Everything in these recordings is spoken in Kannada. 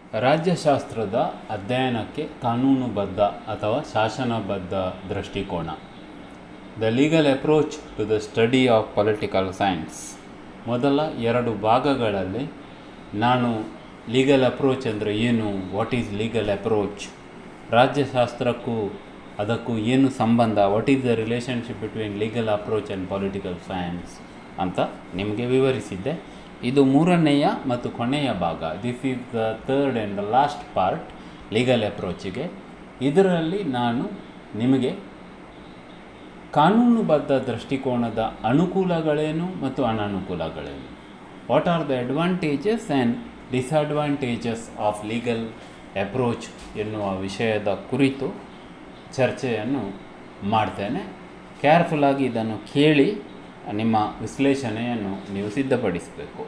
ರಾಜ್ಯಶಾಸ್ತ್ರದ ಅಧ್ಯಯನಕ್ಕೆ ಕಾನೂನುಬದ್ಧ ಅಥವಾ ಶಾಸನಬದ್ಧ ದೃಷ್ಟಿಕೋನ the legal approach to the study of political science ಮೊದಲ ಎರಡು ಭಾಗಗಳಲ್ಲಿ ನಾನು ಲೀಗಲ್ ಅಪ್ರೋಚ್ ಅಂದರೆ ಏನು ವಾಟ್ ಈಸ್ ಲೀಗಲ್ ಅಪ್ರೋಚ್ ರಾಜ್ಯಶಾಸ್ತ್ರಕ್ಕೂ ಅದಕ್ಕೂ ಏನು ಸಂಬಂಧ what is the relationship between legal approach and political science ಅಂತ ನಿಮಗೆ ವಿವರಿಸಿದ್ದೆ ಇದು ಮೂರನೆಯ ಮತ್ತು ಕೊನೆಯ ಭಾಗ this is the third and the last part legal ಅಪ್ರೋಚಿಗೆ ಇದರಲ್ಲಿ ನಾನು ನಿಮಗೆ ಕಾನೂನುಬದ್ಧ ದೃಷ್ಟಿಕೋನದ ಅನುಕೂಲಗಳೇನು ಮತ್ತು ಅನನುಕೂಲಗಳೇನು what are the advantages and disadvantages of legal approach ಎನ್ನುವ ವಿಷಯದ ಕುರಿತು ಚರ್ಚೆಯನ್ನು ಮಾಡ್ತೇನೆ ಕೇರ್ಫುಲ್ಲಾಗಿ ಇದನ್ನು ಕೇಳಿ ನಿಮ್ಮ ವಿಶ್ಲೇಷಣೆಯನ್ನು ನೀವು ಸಿದ್ಧಪಡಿಸಬೇಕು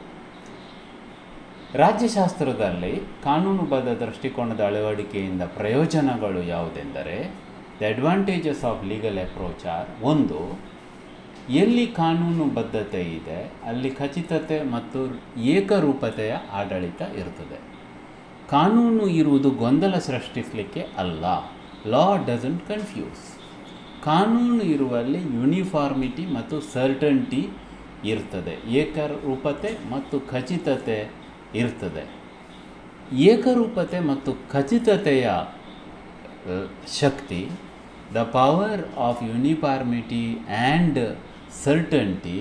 ರಾಜ್ಯಶಾಸ್ತ್ರದಲ್ಲಿ ಕಾನೂನುಬದ್ಧ ದೃಷ್ಟಿಕೋನದ ಅಳವಡಿಕೆಯಿಂದ ಪ್ರಯೋಜನಗಳು ಯಾವುದೆಂದರೆ the advantages of legal approach are ಒಂದು ಎಲ್ಲಿ ಕಾನೂನು ಬದ್ಧತೆ ಇದೆ ಅಲ್ಲಿ ಖಚಿತತೆ ಮತ್ತು ಏಕರೂಪತೆಯ ಆಡಳಿತ ಇರುತ್ತದೆ ಕಾನೂನು ಇರುವುದು ಗೊಂದಲ ಸೃಷ್ಟಿಸಲಿಕ್ಕೆ ಅಲ್ಲ ಲಾ ಡಸಂಟ್ ಕನ್ಫ್ಯೂಸ್ ಕಾನೂನು ಇರುವಲ್ಲಿ ಯೂನಿಫಾರ್ಮಿಟಿ ಮತ್ತು ಸರ್ಟನ್ಟಿ ಇರ್ತದೆ ಏಕರೂಪತೆ ಮತ್ತು ಖಚಿತತೆ ಇರ್ತದೆ ಏಕರೂಪತೆ ಮತ್ತು ಖಚಿತತೆಯ ಶಕ್ತಿ the power of uniformity and certainty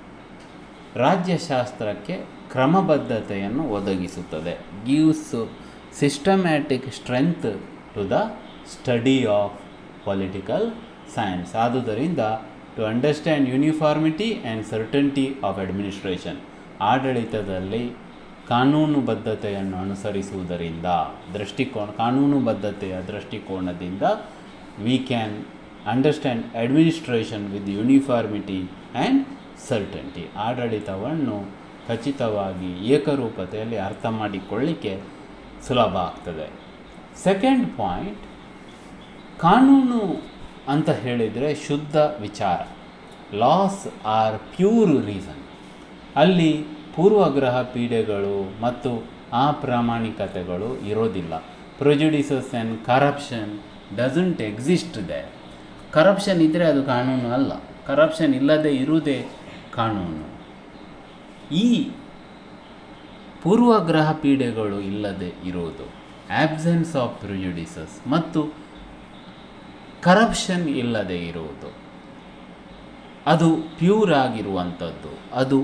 ರಾಜ್ಯಶಾಸ್ತ್ರಕ್ಕೆ ಕ್ರಮಬದ್ಧತೆಯನ್ನು ಒದಗಿಸುತ್ತದೆ gives systematic strength to the study of political science ಆದುದರಿಂದ to understand uniformity and certainty of administration ಆಡಳಿತದಲ್ಲಿ ಕಾನೂನುಬದ್ಧತೆಯನ್ನು ಅನುಸರಿಸುವುದರಿಂದ ದೃಷ್ಟಿಕೋನ ಕಾನೂನುಬದ್ಧತೆಯ ದೃಷ್ಟಿಕೋನದಿಂದ we can understand administration with uniformity and certainty ಆಡಳಿತವನ್ನು ಖಚಿತವಾಗಿ ಏಕರೂಪತೆಯಲ್ಲಿ ಅರ್ಥ ಮಾಡಿಕೊಳ್ಳಿಕ್ಕೆ ಸುಲಭ ಆಗ್ತದೆ ಸೆಕೆಂಡ್ ಪಾಯಿಂಟ್ ಕಾನೂನು ಅಂತ ಹೇಳಿದರೆ ಶುದ್ಧ ವಿಚಾರ ಲಾಸ್ ಆರ್ ಪ್ಯೂರ್ ರೀಸನ್ ಅಲ್ಲಿ ಪೂರ್ವಗ್ರಹ ಪೀಡೆಗಳು ಮತ್ತು ಅಪ್ರಾಮಾಣಿಕತೆಗಳು ಇರೋದಿಲ್ಲ prejudices and corruption doesn't exist the corruption ಇದ್ದರೆ ಅದು ಕಾನೂನು ಅಲ್ಲ ಕರಪ್ಷನ್ ಇಲ್ಲದೆ ಇರುವುದೇ ಕಾನೂನು ಈ ಪೂರ್ವಗ್ರಹ ಪೀಡೆಗಳು ಇಲ್ಲದೆ ಇರುವುದು ಆಬ್ಸೆನ್ಸ್ ಆಫ್ ಪ್ರಿಜುಡಿಸಸ್ ಮತ್ತು ಕರಪ್ಷನ್ ಇಲ್ಲದೆ ಇರುವುದು ಅದು ಪ್ಯೂರ್ ಆಗಿರುವಂಥದ್ದು ಅದು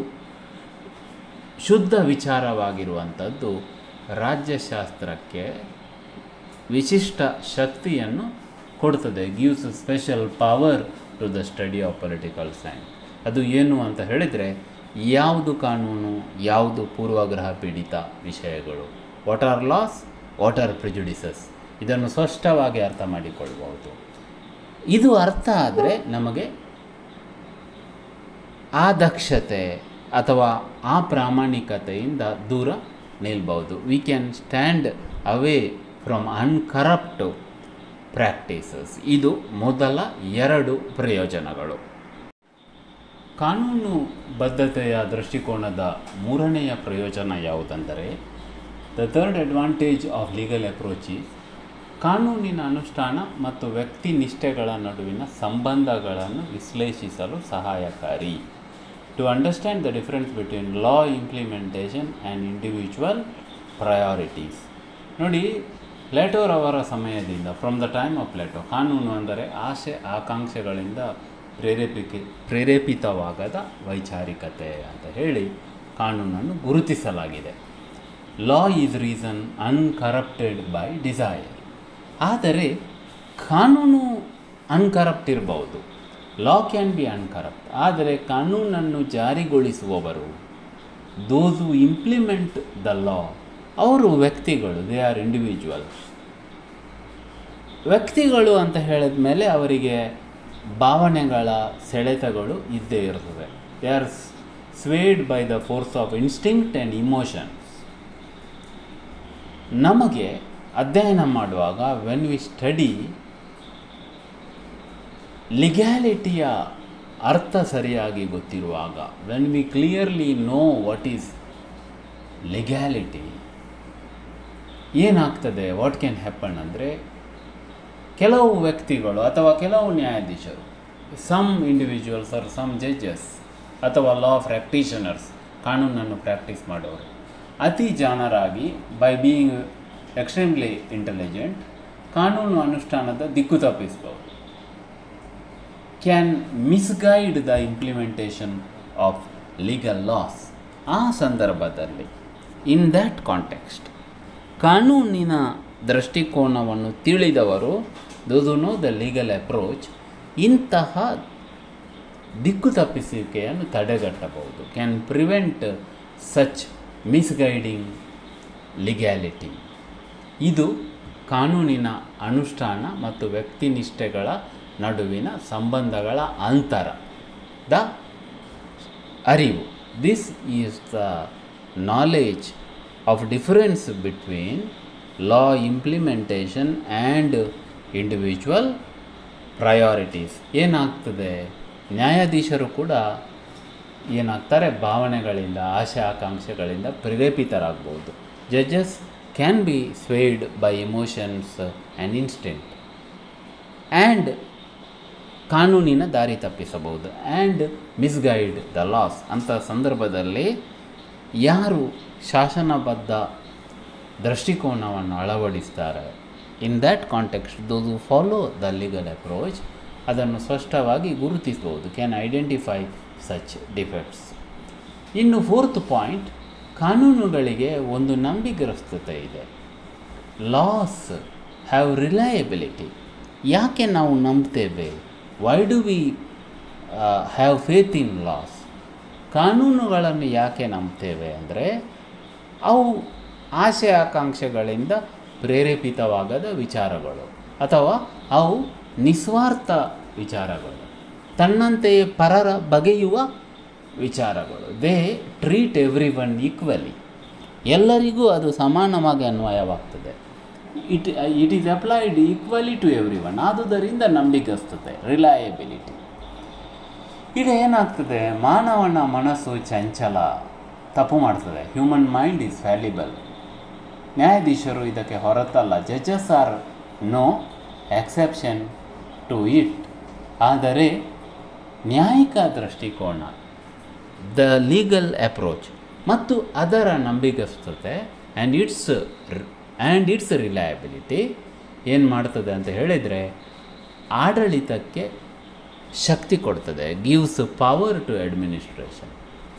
ಶುದ್ಧ ವಿಚಾರವಾಗಿರುವಂಥದ್ದು ರಾಜ್ಯಶಾಸ್ತ್ರಕ್ಕೆ ವಿಶಿಷ್ಟ ಶಕ್ತಿಯನ್ನು ಕೊಡ್ತದೆ gives special power to the study of political science ಅದು ಏನು ಅಂತ ಹೇಳಿದರೆ ಯಾವುದು ಕಾನೂನು ಯಾವುದು ಪೂರ್ವಗ್ರಹ ಪೀಡಿತ ವಿಷಯಗಳು what are laws what are prejudices ಇದನ್ನು ಸ್ಪಷ್ಟವಾಗಿ ಅರ್ಥ ಮಾಡಿಕೊಳ್ಬಹುದು ಇದು ಅರ್ಥ ಆದರೆ ನಮಗೆ ಆ ದಕ್ಷತೆ ಅಥವಾ ಆ ಪ್ರಾಮಾಣಿಕತೆಯಿಂದ ದೂರ ನಿಲ್ಬಹುದು we can stand away from uncorrupt practices ಇದು ಮೊದಲ ಎರಡು ಪ್ರಯೋಜನಗಳು ಕಾನೂನು ಬದ್ಧತೆಯ ದೃಷ್ಟಿಕೋನದ ಮೂರನೆಯ ಪ್ರಯೋಜನ ಯಾವುದೆಂದರೆ the third advantage of legal approach is ಕಾನೂನಿನ ಅನುಷ್ಠಾನ ಮತ್ತು ವ್ಯಕ್ತಿ ನಿಷ್ಠೆಗಳ ನಡುವಿನ ಸಂಬಂಧಗಳನ್ನು ವಿಶ್ಲೇಷಿಸಲು ಸಹಾಯಕಾರಿ to understand the difference between law implementation and individual priorities ನೋಡಿ ಪ್ಲೇಟೋರ್ ಅವರ ಸಮಯದಿಂದ from the time of Plato ಕಾನೂನು ಅಂದರೆ ಆಸೆ ಆಕಾಂಕ್ಷೆಗಳಿಂದ ಪ್ರೇರೇಪಿಕೆ ಪ್ರೇರೇಪಿತವಾಗದ ವೈಚಾರಿಕತೆ ಅಂತ ಹೇಳಿ ಕಾನೂನನ್ನು ಗುರುತಿಸಲಾಗಿದೆ law is reason uncorrupted by desire ಆದರೆ ಕಾನೂನು ಅನ್ಕರಪ್ಟ್ ಇರಬಹುದು ಲಾ ಕ್ಯಾನ್ ಬಿ ಅನ್ಕರಪ್ಟ್ ಆದರೆ ಕಾನೂನನ್ನು ಜಾರಿಗೊಳಿಸುವವರು ದೋಸು ಇಂಪ್ಲಿಮೆಂಟ್ ದ ಲಾ ಅವರು ವ್ಯಕ್ತಿಗಳು ದೇ ಆರ್ ಇಂಡಿವಿಜುವಲ್ಸ್ ವ್ಯಕ್ತಿಗಳು ಅಂತ ಹೇಳಿದ ಮೇಲೆ ಅವರಿಗೆ ಭಾವನೆಗಳ ಸೆಳೆತಗಳು ಇದ್ದೇ ಇರ್ತದೆ they are swayed by the force of instinct and emotions ನಮಗೆ ಅಧ್ಯಯನ ಮಾಡುವಾಗ ವೆನ್ ವಿ ಸ್ಟಡಿ ಲಿಗ್ಯಾಲಿಟಿಯ ಅರ್ಥ ಸರಿಯಾಗಿ ಗೊತ್ತಿರುವಾಗ when we clearly know what is legality ಏನಾಗ್ತದೆ ವಾಟ್ ಕ್ಯಾನ್ ಹ್ಯಾಪನ್ ಅಂದರೆ ಕೆಲವು ವ್ಯಕ್ತಿಗಳು ಅಥವಾ ಕೆಲವು ನ್ಯಾಯಾಧೀಶರು some individuals are some judges ಅಥವಾ ಲಾ ಪ್ರಾಕ್ಟೀಷನರ್ಸ್ ಕಾನೂನನ್ನು ಪ್ರಾಕ್ಟೀಸ್ ಮಾಡೋರು ಅತಿ ಜಾಣರಾಗಿ ಬೈ ಬೀಯಿಂಗ್ ಎಕ್ಸ್ಟ್ರೀಮ್ಲಿ ಇಂಟೆಲಿಜೆಂಟ್ ಕಾನೂನು ಅನುಷ್ಠಾನದ ದಿಕ್ಕು ತಪ್ಪಿಸಬಹುದು can misguide the implementation of legal laws ಆ ಸಂದರ್ಭದಲ್ಲಿ ಇನ್ ದ್ಯಾಟ್ ಕಾಂಟೆಕ್ಸ್ಟ್ ಕಾನೂನಿನ ದೃಷ್ಟಿಕೋನವನ್ನು ತಿಳಿದವರು those who know the legal approach ಇಂತಹ ದಿಕ್ಕು ತಪ್ಪಿಸುವಿಕೆಯನ್ನು ತಡೆಗಟ್ಟಬಹುದು can prevent such misguiding legality ಇದು ಕಾನೂನಿನ ಅನುಷ್ಠಾನ ಮತ್ತು ವ್ಯಕ್ತಿನಿಷ್ಠೆಗಳ ನಡುವಿನ ಸಂಬಂಧಗಳ ಅಂತರ ದ ಅರಿವು this is the knowledge of difference between law implementation and individual priorities ಏನಾಗ್ತದೆ ನ್ಯಾಯಾಧೀಶರು ಕೂಡ ಏನಾಗ್ತಾರೆ ಭಾವನೆಗಳಿಂದ ಆಶೆ ಆಕಾಂಕ್ಷೆಗಳಿಂದ ಪ್ರೇರೇಪಿತರಾಗ್ಬೋದು judges can be swayed by emotions and instant and ಕಾನೂನಿನ ದಾರಿ ತಪ್ಪಿಸಬಹುದು ಆ್ಯಂಡ್ ಮಿಸ್ಗೈಡ್ ದ ಲಾಸ್ ಅಂಥ ಸಂದರ್ಭದಲ್ಲಿ ಯಾರು ಶಾಸನಬದ್ಧ ದೃಷ್ಟಿಕೋನವನ್ನು ಅಳವಡಿಸ್ತಾರೆ in that context those who follow the legal approach ಅದನ್ನು ಸ್ಪಷ್ಟವಾಗಿ ಗುರುತಿಸಬಹುದು ಕ್ಯಾನ್ ಐಡೆಂಟಿಫೈ ಸಚ್ ಡಿಫೆಕ್ಟ್ಸ್ ಇನ್ನು ಫೋರ್ತ್ ಪಾಯಿಂಟ್ ಕಾನೂನುಗಳಿಗೆ ಒಂದು ನಂಬಿಗಸ್ತತೆ ಇದೆ ಲಾಸ್ ಹ್ಯಾವ್ ರಿಲಯಬಿಲಿಟಿ ಯಾಕೆ ನಾವು ನಂಬ್ತೇವೆ why do we have faith in laws ಕಾನೂನುಗಳನ್ನು ಯಾಕೆ ನಂಬ್ತೇವೆ ಅಂದರೆ ಅವು ಆಸೆ ಆಕಾಂಕ್ಷೆಗಳಿಂದ ಪ್ರೇರೇಪಿತವಾಗದ ವಿಚಾರಗಳು ಅಥವಾ ಅವು ನಿಸ್ವಾರ್ಥ ವಿಚಾರಗಳು ತನ್ನಂತೆಯೇ ಪರರ ಬಗೆಯುವ ವಿಚಾರಗಳು they treat everyone equally ಎಲ್ಲರಿಗೂ ಅದು ಸಮಾನವಾಗಿ ಅನ್ವಯವಾಗ್ತದೆ it it is applied equally to everyone ಆದುದರಿಂದ ನಂಬಿಗಸ್ತತೆ ರಿಲಯಬಿಲಿಟಿ ಈಗ ಏನಾಗ್ತದೆ ಮಾನವನ ಮನಸ್ಸು ಚಂಚಲ ತಪ್ಪು ಮಾಡ್ತದೆ ಹ್ಯೂಮನ್ ಮೈಂಡ್ ಈಸ್ ವ್ಯಾಲ್ಯುಬಲ್ ನ್ಯಾಯಾಧೀಶರು ಇದಕ್ಕೆ ಹೊರತಲ್ಲ judges are no exception to it ಆದರೆ ನ್ಯಾಯಿಕ ದೃಷ್ಟಿಕೋನ ದ ಲೀಗಲ್ ಅಪ್ರೋಚ್ ಮತ್ತು ಅದರ ನಂಬಿಗಸ್ತತೆ and its and its reliability ಏನು ಮಾಡ್ತದೆ ಅಂತ ಹೇಳಿದರೆ ಆಡಳಿತಕ್ಕೆ ಶಕ್ತಿ ಕೊಡ್ತದೆ ಗಿವ್ಸ್ ಪವರ್ ಟು ಅಡ್ಮಿನಿಸ್ಟ್ರೇಷನ್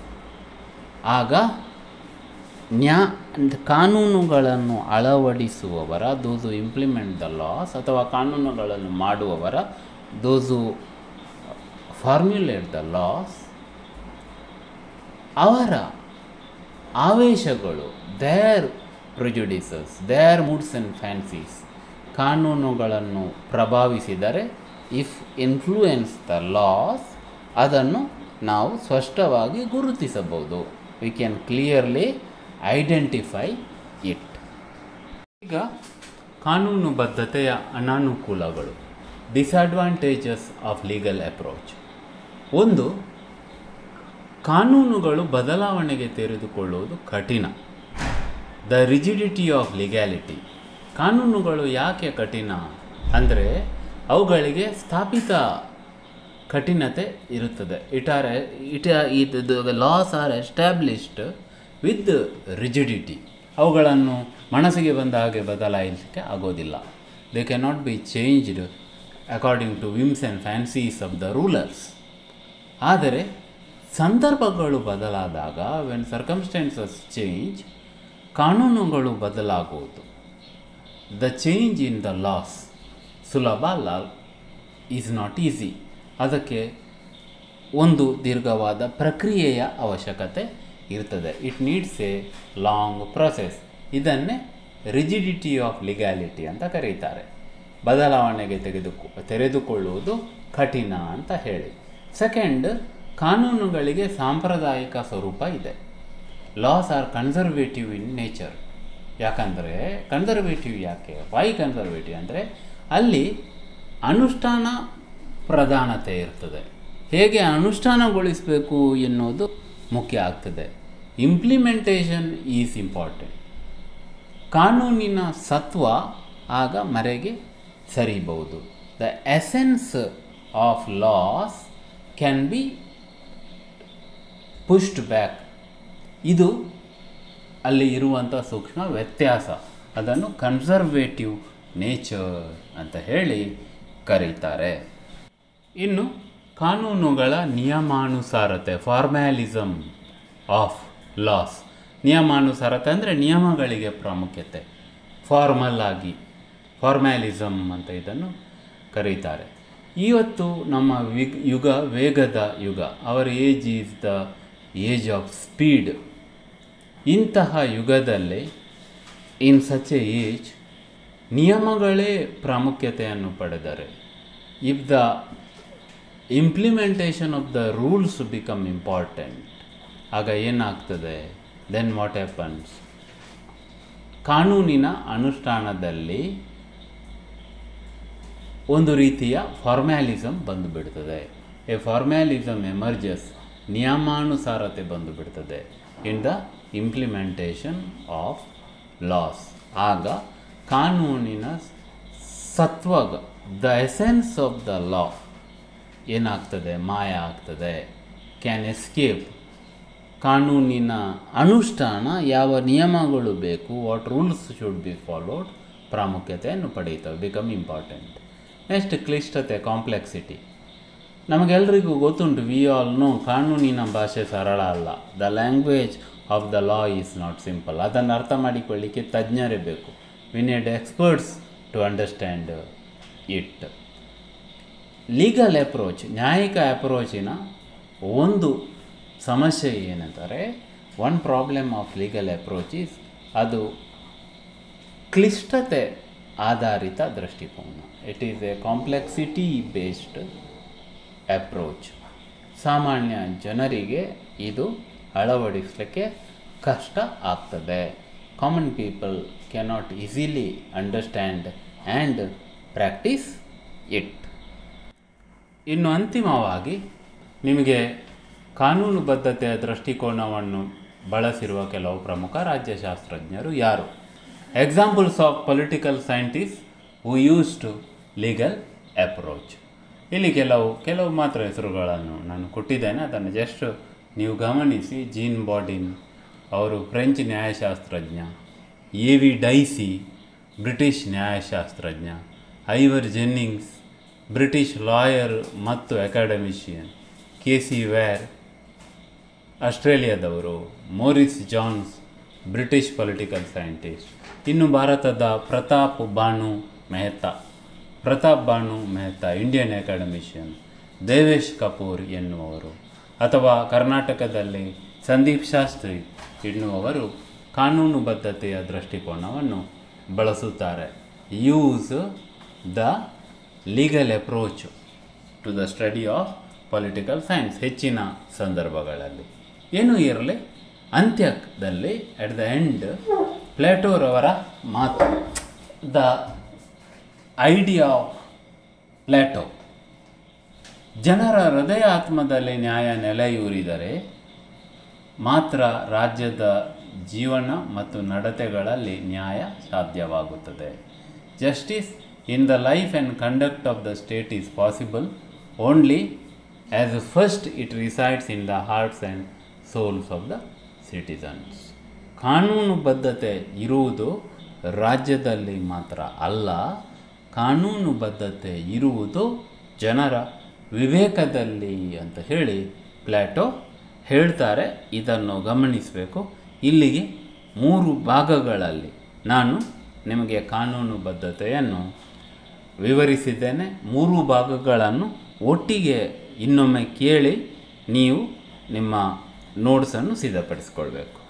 ಆಗ ನ್ಯಾ ಕಾನೂನುಗಳನ್ನು ಅಳವಡಿಸುವವರ ದೋಸು ಇಂಪ್ಲಿಮೆಂಟ್ ದ ಲಾಸ್ ಅಥವಾ ಕಾನೂನುಗಳನ್ನು ಮಾಡುವವರ ದೋಸು ಫಾರ್ಮ್ಯುಲೇಟ್ ದ ಲಾಸ್ ಅವರ ಆವೇಶಗಳು their prejudices their moods and fancies ಕಾನೂನುಗಳನ್ನು ಪ್ರಭಾವಿಸಿದರೆ ಇಫ್ ಇನ್ಫ್ಲೂಯೆನ್ಸ್ ದ ಲಾಸ್ ಅದನ್ನು ನಾವು ಸ್ಪಷ್ಟವಾಗಿ ಗುರುತಿಸಬಹುದು we can clearly identify it ಈಗ ಕಾನೂನುಬದ್ಧತೆಯ ಅನಾನುಕೂಲಗಳು ಡಿಸ್ಅಡ್ವಾಂಟೇಜಸ್ ಆಫ್ ಲೀಗಲ್ ಅಪ್ರೋಚ್ ಒಂದು ಕಾನೂನುಗಳು ಬದಲಾವಣೆಗೆ ತೆರೆದುಕೊಳ್ಳುವುದು ಕಠಿಣ ದ ರಿಜಿಡಿಟಿ ಆಫ್ ಲೀಗ್ಯಾಲಿಟಿ ಕಾನೂನುಗಳು ಯಾಕೆ ಕಠಿಣ ಅಂದರೆ ಅವುಗಳಿಗೆ ಸ್ಥಾಪಿತ ಕಠಿಣತೆ ಇರುತ್ತದೆ ಇಟ್ ಆರ್ ಇಟ್ ಇದು laws are established with rigidity ಅವುಗಳನ್ನು ಮನಸ್ಸಿಗೆ ಬಂದ ಹಾಗೆ ಬದಲಾಯಿಸಲಿಕ್ಕೆ ಆಗೋದಿಲ್ಲ they can not be changed according to whims and fancies of the rulers ಆದರೆ ಸಂದರ್ಭಗಳು ಬದಲಾದಾಗ ವೆನ್ ಸರ್ಕಮ್ಸ್ಟೆನ್ಸಸ್ ಚೇಂಜ್ ಕಾನೂನುಗಳು ಬದಲಾಗುವುದು the change in the laws ಸುಲಭ ಅಲ್ಲ ಈಸ್ ನಾಟ್ ಈಸಿ ಅದಕ್ಕೆ ಒಂದು ದೀರ್ಘವಾದ ಪ್ರಕ್ರಿಯೆಯ ಅವಶ್ಯಕತೆ ಇರ್ತದೆ it needs a long process ಇದನ್ನೇ ರಿಜಿಡಿಟಿ ಆಫ್ ಲಿಗ್ಯಾಲಿಟಿ ಅಂತ ಕರೀತಾರೆ ಬದಲಾವಣೆಗೆ ತೆಗೆದುಕೊ ತೆರೆದುಕೊಳ್ಳುವುದು ಕಠಿಣ ಅಂತ ಹೇಳಿ ಸೆಕೆಂಡ್ ಕಾನೂನುಗಳಿಗೆ ಸಾಂಪ್ರದಾಯಿಕ ಸ್ವರೂಪ ಇದೆ laws are conservative in nature ಯಾಕಂದರೆ ಕನ್ಸರ್ವೇಟಿವ್ ಯಾಕೆ ವೈ ಕನ್ಸರ್ವೇಟಿವ್ ಅಂದರೆ ಅಲ್ಲಿ ಅನುಷ್ಠಾನ ಪ್ರಧಾನತೆ ಇರ್ತದೆ ಹೇಗೆ ಅನುಷ್ಠಾನಗೊಳಿಸಬೇಕು ಎನ್ನುವುದು ಮುಖ್ಯ ಆಗ್ತದೆ ಇಂಪ್ಲಿಮೆಂಟೇಷನ್ ಈಸ್ ಇಂಪಾರ್ಟೆಂಟ್ ಕಾನೂನಿನ ಸತ್ವ ಆಗ ಮರೆಗೆ ಸರಿಬಹುದು the essence of laws can be pushed back ಇದು ಅಲ್ಲಿ ಇರುವಂಥ ಸೂಕ್ಷ್ಮ ವ್ಯತ್ಯಾಸ ಅದನ್ನು ಕನ್ಸರ್ವೇಟಿವ್ ನೇಚರ್ ಅಂತ ಹೇಳಿ ಕರೀತಾರೆ ಇನ್ನು ಕಾನೂನುಗಳ ನಿಯಮಾನುಸಾರತೆ ಫಾರ್ಮ್ಯಾಲಿಸಮ್ ಆಫ್ ಲಾಸ್ ನಿಯಮಾನುಸಾರತೆ ಅಂದರೆ ನಿಯಮಗಳಿಗೆ ಪ್ರಾಮುಖ್ಯತೆ ಫಾರ್ಮಲ್ ಆಗಿ ಫಾರ್ಮ್ಯಾಲಿಸಮ್ ಅಂತ ಇದನ್ನು ಕರೀತಾರೆ ಇವತ್ತು ನಮ್ಮ ವಿಗ್ ಯುಗ ವೇಗದ ಯುಗ our age is the age of speed ಇಂತಹ ಯುಗದಲ್ಲಿ ಇನ್ ಸಚ್ ಎ ಏಜ್ ನಿಯಮಗಳೇ ಪ್ರಾಮುಖ್ಯತೆಯನ್ನು ಪಡೆದರೆ if the implementation of the rules become important ಆಗ ಏನಾಗ್ತದೆ ದೆನ್ ವಾಟ್ ಹ್ಯಾಪನ್ಸ್ ಕಾನೂನಿನ ಅನುಷ್ಠಾನದಲ್ಲಿ ಒಂದು ರೀತಿಯ ಫಾರ್ಮ್ಯಾಲಿಸಮ್ ಬಂದುಬಿಡ್ತದೆ ಎ ಫಾರ್ಮ್ಯಾಲಿಸಮ್ ಎಮರ್ಜಸ್ ನಿಯಮಾನುಸಾರತೆ ಬಂದುಬಿಡ್ತದೆ in the implementation of laws ಆಗ ಕಾನೂನಿನ ಸತ್ವ the essence of the law ಏನಾಗ್ತದೆ ಮಾಯ ಆಗ್ತದೆ ಕ್ಯಾನ್ ಎಸ್ಕೇಪ್ ಕಾನೂನಿನ ಅನುಷ್ಠಾನ ಯಾವ ನಿಯಮಗಳು ಬೇಕು what rules should be followed ಪ್ರಾಮುಖ್ಯತೆಯನ್ನು ಪಡೆಯುತ್ತವೆ ಬಿಕಮ್ ಇಂಪಾರ್ಟೆಂಟ್ ನೆಕ್ಸ್ಟ್ ಕ್ಲಿಷ್ಟತೆ ಕಾಂಪ್ಲೆಕ್ಸಿಟಿ ನಮಗೆಲ್ಲರಿಗೂ ಗೊತ್ತುಂಟು ವಿ ಆಲ್ ನೋ ಕಾನೂನಿನ ಭಾಷೆ ಸರಳ ಅಲ್ಲ the language of the law is not simple ಅದನ್ನು ಅರ್ಥ ಮಾಡಿಕೊಳ್ಳಿಕ್ಕೆ ತಜ್ಞರೇ ಬೇಕು we need experts to understand it legal approach ನ್ಯಾಯಿಕ ಅಪ್ರೋಚಿನ ಒಂದು ಸಮಸ್ಯೆ ಏನಂದರೆ one problem of legal approach is ಅದು ಕ್ಲಿಷ್ಟತೆ ಆಧಾರಿತ ದೃಷ್ಟಿಕೋನ it is a complexity based approach ಸಾಮಾನ್ಯ ಜನರಿಗೆ ಇದು ಅಳವಡಿಸಲಿಕ್ಕೆ ಕಷ್ಟ ಆಗ್ತದೆ common people cannot easily understand and practice it ಇನ್ನು ಅಂತಿಮವಾಗಿ ನಿಮಗೆ ಕಾನೂನುಬದ್ಧತೆಯ ದೃಷ್ಟಿಕೋನವನ್ನು ಬಳಸಿರುವ ಕೆಲವು ಪ್ರಮುಖ ರಾಜ್ಯಶಾಸ್ತ್ರಜ್ಞರು ಯಾರು examples of political scientist who use to legal approach ಇಲ್ಲಿ ಕೆಲವು ಕೆಲವು ಮಾತ್ರ ಹೆಸರುಗಳನ್ನು ನಾನು ಕೊಟ್ಟಿದ್ದೇನೆ ಅದನ್ನು ಜಸ್ಟ್ ನೀವು ಗಮನಿಸಿ ಜೀನ್ ಬಾಡಿನ್ ಅವರು ಫ್ರೆಂಚ್ ನ್ಯಾಯಶಾಸ್ತ್ರಜ್ಞ ಎ ವಿ ಡೈಸಿ ಬ್ರಿಟಿಷ್ ನ್ಯಾಯಶಾಸ್ತ್ರಜ್ಞ ಐವರ್ ಜೆನ್ನಿಂಗ್ಸ್ ಬ್ರಿಟಿಷ್ ಲಾಯರ್ ಮತ್ತು ಅಕಾಡೆಮಿಷಿಯನ್ ಕೆ ಸಿ ವ್ಯಾರ್ ಆಸ್ಟ್ರೇಲಿಯಾದವರು Morris Jones British political scientist ಇನ್ನು ಭಾರತದ ಪ್ರತಾಪ್ ಬಾನು ಮೆಹ್ತಾ ಪ್ರತಾಪ್ ಬಾನು ಮೆಹ್ತಾ ಇಂಡಿಯನ್ ಅಕಾಡೆಮಿಷಿಯನ್ ದೇವೇಶ್ ಕಪೂರ್ ಎನ್ನುವರು ಅಥವಾ ಕರ್ನಾಟಕದಲ್ಲಿ ಸಂದೀಪ್ ಶಾಸ್ತ್ರಿ ಎನ್ನುವವರು ಕಾನೂನುಬದ್ಧತೆಯ ದೃಷ್ಟಿಕೋನವನ್ನು ಬಳಸುತ್ತಾರೆ use the legal approach to the study of political science ಹೆಚ್ಚಿನ ಸಂದರ್ಭಗಳಲ್ಲಿ ಏನೂ ಇರಲಿ ಅಂತ್ಯದಲ್ಲಿ ಎಟ್ ದ ಎಂಡ್ ಪ್ಲೇಟೋರವರ ಮಾತು ದ ಐಡಿಯಾ ಆಫ್ ಪ್ಲೇಟೋ ಜನರ ಹೃದಯ ಆತ್ಮದಲ್ಲಿ ನ್ಯಾಯ ನೆಲೆಯೂರಿದರೆ ಮಾತ್ರ ರಾಜ್ಯದ ಜೀವನ ಮತ್ತು ನಡತೆಗಳಲ್ಲಿ ನ್ಯಾಯ ಸಾಧ್ಯವಾಗುತ್ತದೆ justice in the life and conduct of the state is possible only as first it resides in the hearts and souls of the citizens ಕಾನೂನುಬದ್ಧತೆ ಇರುವುದು ರಾಜ್ಯದಲ್ಲಿ ಮಾತ್ರ ಅಲ್ಲ ಕಾನೂನುಬದ್ಧತೆ ಇರುವುದು ಜನರ ವಿವೇಕದಲ್ಲಿ ಅಂತ ಹೇಳಿ ಪ್ಲಾಟೋ ಹೇಳ್ತಾರೆ ಇದನ್ನು ಗಮನಿಸಬೇಕು ಇಲ್ಲಿಗೆ ಮೂರು ಭಾಗಗಳಲ್ಲಿ ನಾನು ನಿಮಗೆ ಕಾನೂನುಬದ್ಧತೆಯನ್ನು ವಿವರಿಸಿದ್ದೇನೆ ಮೂರು ಭಾಗಗಳನ್ನು ಒಟ್ಟಿಗೆ ಇನ್ನೊಮ್ಮೆ ಕೇಳಿ ನೀವು ನಿಮ್ಮ ನೋಟ್ಸನ್ನು ಸಿದ್ಧಪಡಿಸ್ಕೊಳ್ಬೇಕು